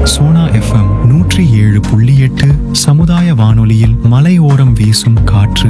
Sona FM நூற்றி ஏழு புள்ளி எட்டு சமுதாய வானொலியில் மலையோரம் வீசும் காற்று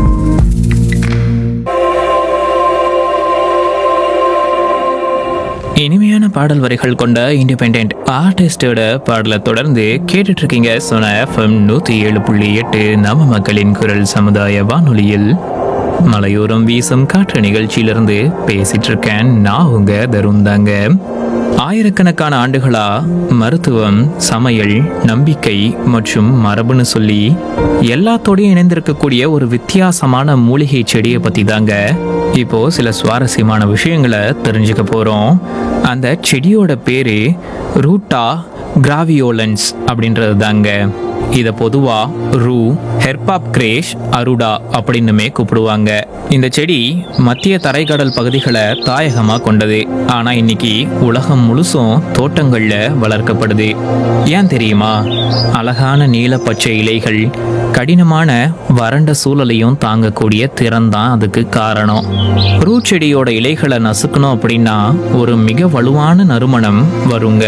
இனிமையான பாடல் வரிகள் கொண்ட இண்டிபெண்ட் ஆர்டிஸ்டோட பாடலை தொடர்ந்து கேட்டுட்டு இருக்கீங்க சோனா எஃப்எம் நூத்தி ஏழு புள்ளி எட்டு நம்ம மக்களின் குரல் சமுதாய வானொலியில் மலையோரம் வீசும் காற்று நிகழ்ச்சியிலிருந்து பேசிட்டு இருக்கேன் நான் உங்க தருண் தாங்க ஆயிரக்கணக்கான ஆண்டுகளா மருத்துவம் சமையல் நம்பிக்கை மற்றும் மரபுன்னு சொல்லி எல்லாத்தோடையும் இணைந்திருக்கக்கூடிய ஒரு வித்தியாசமான மூலிகை செடியை பத்தி தாங்க இப்போ சில சுவாரஸ்யமான விஷயங்களை தெரிஞ்சுக்க போறோம் அந்த செடியோட பேரு ரூட்டா கிராவியோலன்ஸ் அப்படின்றது தாங்க இதை பொதுவா ரூ ஹெர்பாப் கிரேஷ் அருடா அப்படின்னுமே கூப்பிடுவாங்க இந்த செடி மத்திய தரைக்கடல் பகுதிகளை தாயகமா கொண்டது ஆனா இன்னைக்கு உலகம் முழுசும் தோட்டங்கள்ல வளர்க்கப்படுது ஏன் தெரியுமா அழகான நீல பச்சை இலைகள் கடினமான வறண்ட சூழலையும் தாங்கக்கூடிய திறன் தான் அதுக்கு காரணம் ரூ செடியோட இலைகளை நசுக்கணும் அப்படின்னா ஒரு மிக வலுவான நறுமணம் வருங்க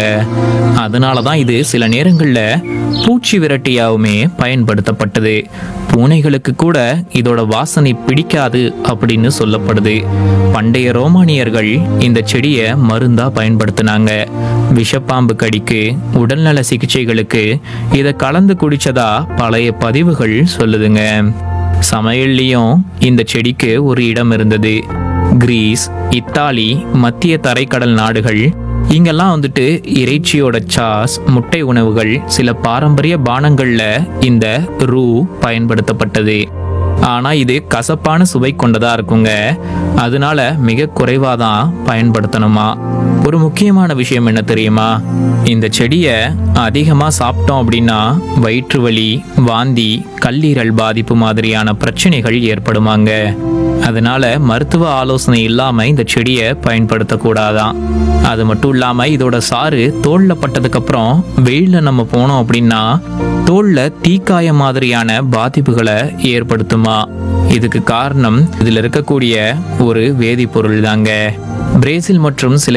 அதனால தான் இது சில நேரங்களில் பூச்சி விரட்டியாவுமே பயன்படுத்தப்பட்டது பூனைகளுக்கு கூட இதோட வாசனை பிடிக்காது அப்படின்னு சொல்லப்படுது பண்டைய ரோமானியர்கள் இந்த செடியை மருந்தா பயன்படுத்தினாங்க விஷப்பாம்பு கடிக்கு உடல்நல சிகிச்சைகளுக்கு இதை கலந்து குடிச்சதா பழைய பதிவுகள் சொல்லுதுங்க சமையல்லையும் இந்த செடிக்கு ஒரு இடம் இருந்தது கிரீஸ் இத்தாலி மத்திய தரைக்கடல் நாடுகள் இங்கெல்லாம் வந்துட்டு இறைச்சியோட சாஸ் முட்டை உணவுகள் சில பாரம்பரிய பானங்கள்ல இந்த ரூ பயன்படுத்தப்பட்டது ஆனா இது கசப்பான சுவை கொண்டதா இருக்குங்க அதனால மிக குறைவா தான் பயன்படுத்தணுமா ஒரு முக்கியமான விஷயம் என்ன தெரியுமா இந்த செடியை அதிகமா சாப்பிட்டோம் அப்படின்னா வயிற்று வலி வாந்தி கல்லீரல் பாதிப்பு மாதிரியான பிரச்சனைகள் ஏற்படுமாங்க அதனால மருத்துவ ஆலோசனை இல்லாம இந்த செடியை பயன்படுத்தக்கூடாதான் அது மட்டும் இல்லாம இதோட சாறு தோல்ல பட்டதுக்கு அப்புறம் வெயில்ல நம்ம போனோம் அப்படின்னா தோல்ல தீக்காய மாதிரியான பாதிப்புகளை ஏற்படுத்துமா இதுக்கு காரணம் இதுல இருக்கக்கூடிய ஒரு வேதிப்பொருள் தாங்க பிரேசில் மற்றும் சில